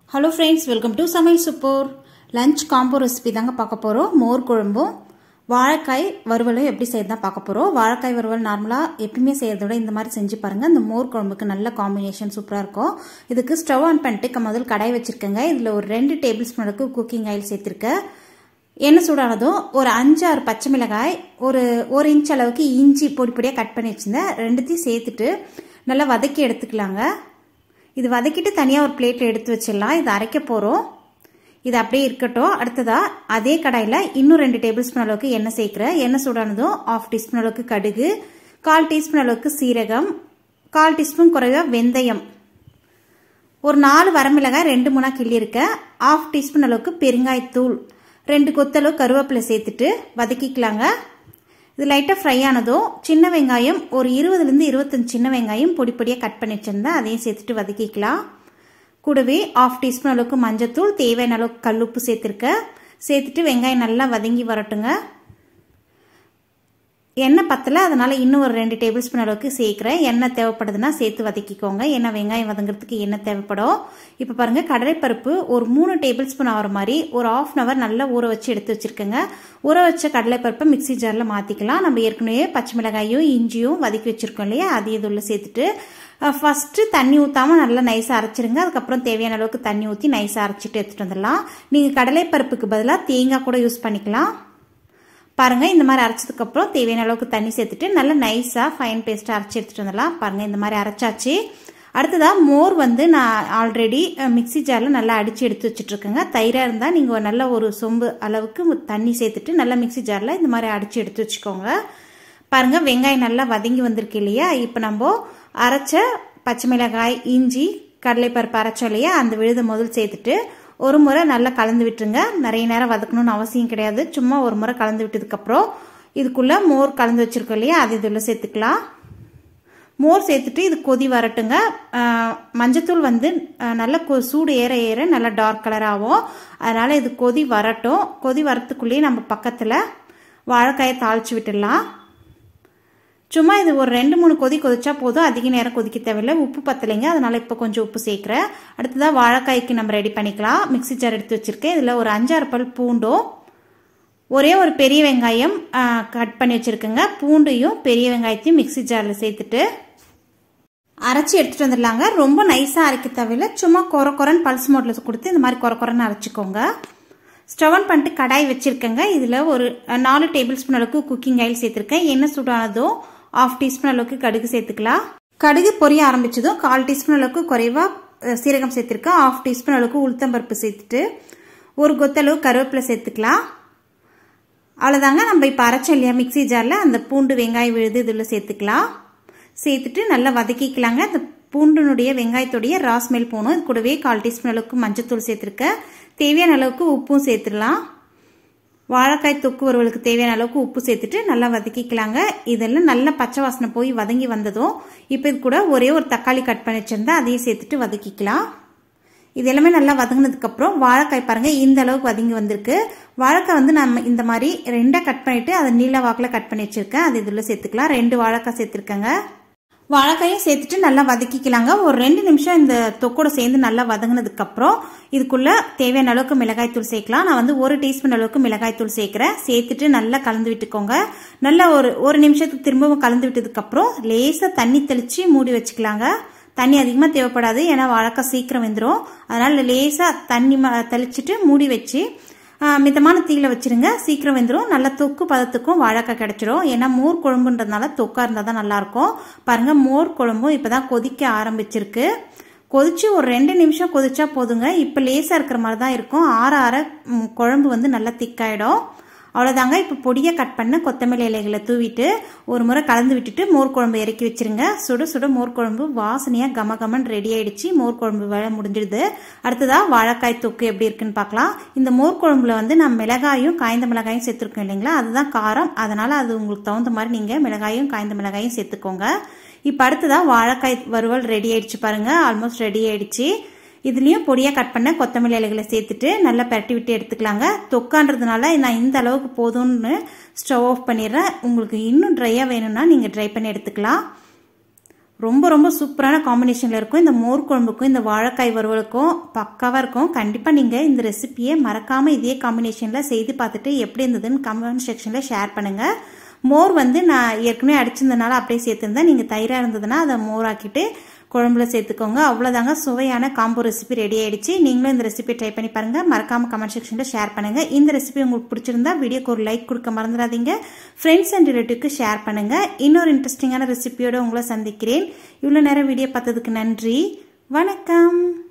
hello friends welcome to சமையல் super lunch combo recipe தாங்க பார்க்க போகிறோம் மோர் குழம்பும் வாழைக்காய் வறுவலும் எப்படி செய்யறது தான் பார்க்க போகிறோம் வாழைக்காய் வறுவல் நார்மலாக எப்பயுமே செய்யறத விட இந்த மாதிரி செஞ்சு பாருங்கள் இந்த மோர் குழம்புக்கு நல்ல காம்பினேஷன் சூப்பராக இருக்கும் இதுக்கு ஸ்டவ் ஆன் பண்ணிட்டு முதல் கடாய் வச்சுருக்கேங்க இதில் ஒரு ரெண்டு டேபிள் ஸ்பூனுக்கு குக்கிங் ஆயில் சேர்த்துருக்கேன் எண்ணெய் சூடானதும் ஒரு அஞ்சு ஆறு பச்சை மிளகாய் ஒரு ஒரு இன்ச் அளவுக்கு இஞ்சி பொடி பொடியாக கட் பண்ணி வச்சுருந்தேன் ரெண்டுத்தையும் சேர்த்துட்டு நல்லா வதக்கி எடுத்துக்கலாங்க இது வதக்கிட்டு தனியாக ஒரு பிளேட்டில் எடுத்து வச்சிடலாம் இது அரைக்க போகிறோம் இது அப்படியே இருக்கட்டும் அடுத்ததாக அதே கடாயில் இன்னும் ரெண்டு டேபிள் ஸ்பூன் அளவுக்கு எண்ணெய் சேர்க்குறேன் எண்ணெய் சூடானதும் ஆஃப் டீஸ்பூன் அளவுக்கு கடுகு கால் டீஸ்பூன் அளவுக்கு சீரகம் கால் டீஸ்பூன் குறைவாக வெந்தயம் ஒரு நாலு வரமிளகாய் ரெண்டு மூணா கிள்ளி இருக்கேன் ஆஃப் டீஸ்பூன் அளவுக்கு பெருங்காயத்தூள் ரெண்டு கொத்தளவு கருவேப்பிலை சேர்த்துட்டு வதக்கிக்கலாங்க இது லைட்டாக ஃப்ரை ஆனதும் சின்ன வெங்காயம் ஒரு இருபதுலேருந்து இருபத்தஞ்சு சின்ன வெங்காயம் பொடி பொடியாக கட் பண்ணி வச்சுருந்தேன் அதையும் சேர்த்துட்டு வதக்கிக்கலாம் கூடவே ஆஃப் டீஸ்பூன் அளவுக்கு மஞ்சத்தூள் தேவையான அளவுக்கு கல்லுப்பு சேர்த்துருக்கேன் சேர்த்துட்டு வெங்காயம் நல்லா வதங்கி வரட்டுங்க எண்ணெய் பத்தலை அதனால் இன்னும் ஒரு ரெண்டு டேபிள் ஸ்பூன் அளவுக்கு சேர்க்குறேன் எண்ணெய் தேவைப்படுதுன்னா சேர்த்து வதக்கிக்கோங்க ஏன்னா வெங்காயம் வதங்கிறதுக்கு எண்ணெய் தேவைப்படும் இப்போ பாருங்கள் கடலைப்பருப்பு ஒரு மூணு டேபிள் ஸ்பூன் ஆகிற மாதிரி ஒரு ஆஃப் அன் ஹவர் நல்லா ஊற வச்சு எடுத்து வச்சுருக்கேங்க ஊற வச்ச கடலைப்பருப்பை மிக்சி ஜாரில் மாற்றிக்கலாம் நம்ம ஏற்கனவே பச்சை மிளகாயும் இஞ்சியும் வதக்கி வச்சுருக்கோம் இல்லையா அதையும் இதுள்ள சேர்த்துட்டு ஃபஸ்ட்டு தண்ணி ஊற்றாமல் நல்லா நைஸாக அரைச்சிருங்க அதுக்கப்புறம் தேவையான அளவுக்கு தண்ணி ஊற்றி நைஸாக அரைச்சிட்டு எடுத்துகிட்டு வந்துடலாம் நீங்கள் கடலைப்பருப்புக்கு பதிலாக தேங்காய் கூட யூஸ் பண்ணிக்கலாம் பாருங்கள் இந்த மாதிரி அரைச்சதுக்கப்புறம் தேவையான அளவுக்கு தண்ணி சேர்த்துட்டு நல்லா நைஸாக ஃபைன் பேஸ்ட்டாக அரைச்சி எடுத்துகிட்டு வந்துடலாம் பாருங்கள் இந்த மாதிரி அரைச்சாச்சு அடுத்ததாக மோர் வந்து நான் ஆல்ரெடி மிக்சி ஜாரில் நல்லா அடித்து எடுத்து வச்சுட்ருக்கேங்க தயிராக இருந்தால் நீங்கள் நல்ல ஒரு சொம்பு அளவுக்கு தண்ணி சேர்த்துட்டு நல்லா மிக்சி ஜாரில் இந்த மாதிரி அடித்து எடுத்து வச்சுக்கோங்க பாருங்கள் வெங்காயம் நல்லா வதங்கி வந்திருக்கு இல்லையா இப்போ நம்ம அரைச்ச பச்சை மிளகாய் இஞ்சி கடலைப்பருப்பு அரைச்சோம் இல்லையா அந்த விழுத முதல் சேர்த்துட்டு ஒரு முறை நல்லா கலந்து விட்டுருங்க நிறைய நேரம் வதக்கணும்னு அவசியம் கிடையாது சும்மா ஒரு முறை கலந்து விட்டதுக்கப்புறம் இதுக்குள்ளே மோர் கலந்து வச்சுருக்கோம் இல்லையா அது இதில் சேர்த்துக்கலாம் மோர் சேர்த்துட்டு இது கொதி வரட்டுங்க மஞ்சத்தூள் வந்து நல்லா கொ சூடு ஏற ஏற நல்லா டார்க் கலர் ஆகும் அதனால் இது கொதி வரட்டும் கொதி வரத்துக்குள்ளேயே நம்ம பக்கத்தில் வாழைக்காயை தாளித்து விட்டுடலாம் சும்மா இது ஒரு ரெண்டு மூணு கொதி கொதிச்சா போதும் அதிக நேரம் கொதிக்க தேவையில்லை உப்பு பத்தலைங்க அதனால இப்போ கொஞ்சம் உப்பு சேர்க்குறேன் அடுத்ததாக வாழைக்காய்க்கு நம்ம ரெடி பண்ணிக்கலாம் மிக்சி ஜார் எடுத்து வச்சுருக்கேன் இதில் ஒரு அஞ்சாறு பல் பூண்டும் ஒரே ஒரு பெரிய வெங்காயம் கட் பண்ணி வச்சுருக்கேங்க பூண்டையும் பெரிய வெங்காயத்தையும் மிக்சி ஜாரில் சேர்த்துட்டு அரைச்சி எடுத்துகிட்டு வந்துடலாங்க ரொம்ப நைஸாக அரைக்க தேவையில்லை சும்மா குறை குறைன்னு பல்ஸ் மோட்டில் கொடுத்து இந்த மாதிரி குறை குறைன்னு அரைச்சிக்கோங்க ஸ்டவ் ஆன் பண்ணிட்டு கடாய் வச்சுருக்கேங்க இதில் ஒரு நாலு டேபிள் ஸ்பூன் அளவுக்கு குக்கிங் ஆயில் சேர்த்துருக்கேன் எண்ணெய் சூடானதும் ஆஃப் டீஸ்பூன் அளவுக்கு கடுகு சேர்த்துக்கலாம் கடுகு பொரிய ஆரம்பிச்சதும் கால் டீஸ்பூன் அளவுக்கு குறைவாக சீரகம் சேர்த்துருக்கேன் ஆஃப் டீஸ்பூன் அளவுக்கு உளுத்தம்பருப்பு சேர்த்துட்டு ஒரு கொத்தளவு கருவேப்பிலை சேர்த்துக்கலாம் அவ்வளோதாங்க நம்ம இப்போ அரைச்சோம் இல்லையா மிக்சி ஜாரில் அந்த பூண்டு வெங்காயம் விழுது இதில் சேர்த்துக்கலாம் சேர்த்துட்டு நல்லா வதக்கிக்கலாங்க அந்த பூண்டுனுடைய வெங்காயத்துடைய ராஸ்மெல் போகணும் இது கூடவே கால் டீஸ்பூன் அளவுக்கு மஞ்சத்தூள் சேர்த்துருக்கேன் தேவையான அளவுக்கு உப்பும் சேர்த்துடலாம் வாழைக்காய் தொக்கு வறுவலுக்கு தேவையான அளவுக்கு உப்பு சேர்த்துட்டு நல்லா வதக்கிக்கலாங்க இதெல்லாம் நல்லா பச்சை வாசனை போய் வதங்கி வந்ததும் இப்போ இது கூட ஒரே ஒரு தக்காளி கட் பண்ணி வச்சிருந்தா அதையும் சேர்த்துட்டு வதக்கிக்கலாம் இது எல்லாமே நல்லா வதங்கினதுக்கப்புறம் வாழைக்காய் பாருங்கள் இந்த அளவுக்கு வதங்கி வந்திருக்கு வாழைக்காய் வந்து நம்ம இந்த மாதிரி ரெண்டாக கட் பண்ணிவிட்டு அதை நீல வாக்கில் கட் பண்ணி வச்சுருக்கேன் அது இதில் சேர்த்துக்கலாம் ரெண்டு வாழைக்காய் சேர்த்துருக்கேங்க வாழைக்காயும் சேர்த்துட்டு நல்லா வதக்கிக்கலாங்க ஒரு ரெண்டு நிமிஷம் இந்த தொக்கோட சேர்ந்து நல்லா வதங்கினதுக்கப்புறம் இதுக்குள்ளே தேவையான அளவுக்கு மிளகாய் தூள் சேர்க்கலாம் நான் வந்து ஒரு டீஸ்பூன் அளவுக்கு மிளகாய் தூள் சேர்க்குறேன் சேர்த்துட்டு நல்லா கலந்து விட்டுக்கோங்க நல்லா ஒரு ஒரு நிமிஷத்துக்கு திரும்பவும் கலந்து விட்டதுக்கப்புறம் லேசாக தண்ணி தெளித்து மூடி வச்சுக்கலாங்க தண்ணி அதிகமாக தேவைப்படாது ஏன்னா வாழைக்காய் சீக்கிரம் வெந்துடும் அதனால் லேசாக தண்ணி தெளிச்சுட்டு மூடி வச்சு மிதமான தீயில வச்சுருங்க சீக்கிரம் வெந்துடும் நல்ல தொக்கு பதத்துக்கும் வாழைக்காய் கிடச்சிரும் ஏன்னா மோர் குழம்புன்றதுனால தொக்கா இருந்தால் தான் நல்லாயிருக்கும் பாருங்கள் மோர் குழம்பும் இப்போ தான் கொதிக்க ஆரம்பிச்சிருக்கு கொதிச்சு ஒரு ரெண்டு நிமிஷம் கொதிச்சா போதுங்க இப்போ லேசாக இருக்கிற மாதிரி தான் இருக்கும் ஆற ஆற குழம்பு வந்து நல்லா திக்காயிடும் அவ்வளோதாங்க இப்போ பொடியை கட் பண்ண கொத்தமல்லி இலைகளை தூவிட்டு ஒரு முறை கலந்து விட்டுட்டு மோர் குழம்பு இறக்கி வச்சிருங்க சுட சுட மோர் குழம்பு வாசனையாக கம கமன் ரெடி ஆயிடுச்சு மோர் குழம்பு வேலை முடிஞ்சிடுது அடுத்ததாக வாழைக்காய் தொக்கு எப்படி இருக்குன்னு பார்க்கலாம் இந்த மோர் குழம்புல வந்து நம்ம மிளகாயும் காய்ந்த மிளகாயும் சேர்த்துருக்கோம் இல்லைங்களா அதுதான் காரம் அதனால் அது உங்களுக்கு தகுந்த மாதிரி நீங்கள் மிளகாயும் காய்ந்த மிளகாயும் சேர்த்துக்கோங்க இப்போ அடுத்ததாக வாழைக்காய் வறுவல் ரெடி ஆயிடுச்சு பாருங்கள் ஆல்மோஸ்ட் ரெடி ஆயிடுச்சு இதுலேயும் பொடியாக கட் பண்ண கொத்தமல்லி இலைகளை சேர்த்துட்டு நல்லா பரட்டி விட்டு எடுத்துக்கலாங்க தொக்கான்றதுனால நான் இந்த அளவுக்கு போதும்னு ஸ்டவ் ஆஃப் பண்ணிடுறேன் உங்களுக்கு இன்னும் ட்ரையாக வேணும்னா நீங்கள் ட்ரை பண்ணி எடுத்துக்கலாம் ரொம்ப ரொம்ப சூப்பரான காம்பினேஷனில் இருக்கும் இந்த மோர் குழம்புக்கும் இந்த வாழைக்காய் வறுவலுக்கும் பக்காவாக இருக்கும் கண்டிப்பாக நீங்கள் இந்த ரெசிபியை மறக்காமல் இதே காம்பினேஷனில் செய்து பார்த்துட்டு எப்படி இருந்ததுன்னு கமெண்ட் செக்ஷனில் ஷேர் பண்ணுங்கள் மோர் வந்து நான் ஏற்கனவே அடிச்சிருந்தனால அப்படியே சேர்த்துருந்தேன் நீங்கள் தயிராக இருந்ததுன்னா அதை மோராக்கிட்டு குழம்புல சேர்த்துக்கோங்க அவ்வளோதாங்க சுவையான காம்போ ரெசிபி ரெடி ஆயிடுச்சு நீங்களும் இந்த ரெசிபி ட்ரை பண்ணி பாருங்க மறக்காம கமெண்ட் செக்ஷனில் ஷேர் பண்ணுங்க இந்த ரெசிபி உங்களுக்கு பிடிச்சிருந்தா வீடியோக்கு ஒரு லைக் கொடுக்க மறந்துடாதீங்க ஃப்ரெண்ட்ஸ் அண்ட் ரிலேட்டிவ்க்கு ஷேர் பண்ணுங்க இன்னொரு இன்ட்ரெஸ்டிங்கான ரெசிபியோட உங்களை சந்திக்கிறேன் இவ்வளோ நேரம் வீடியோ பார்த்ததுக்கு நன்றி வணக்கம்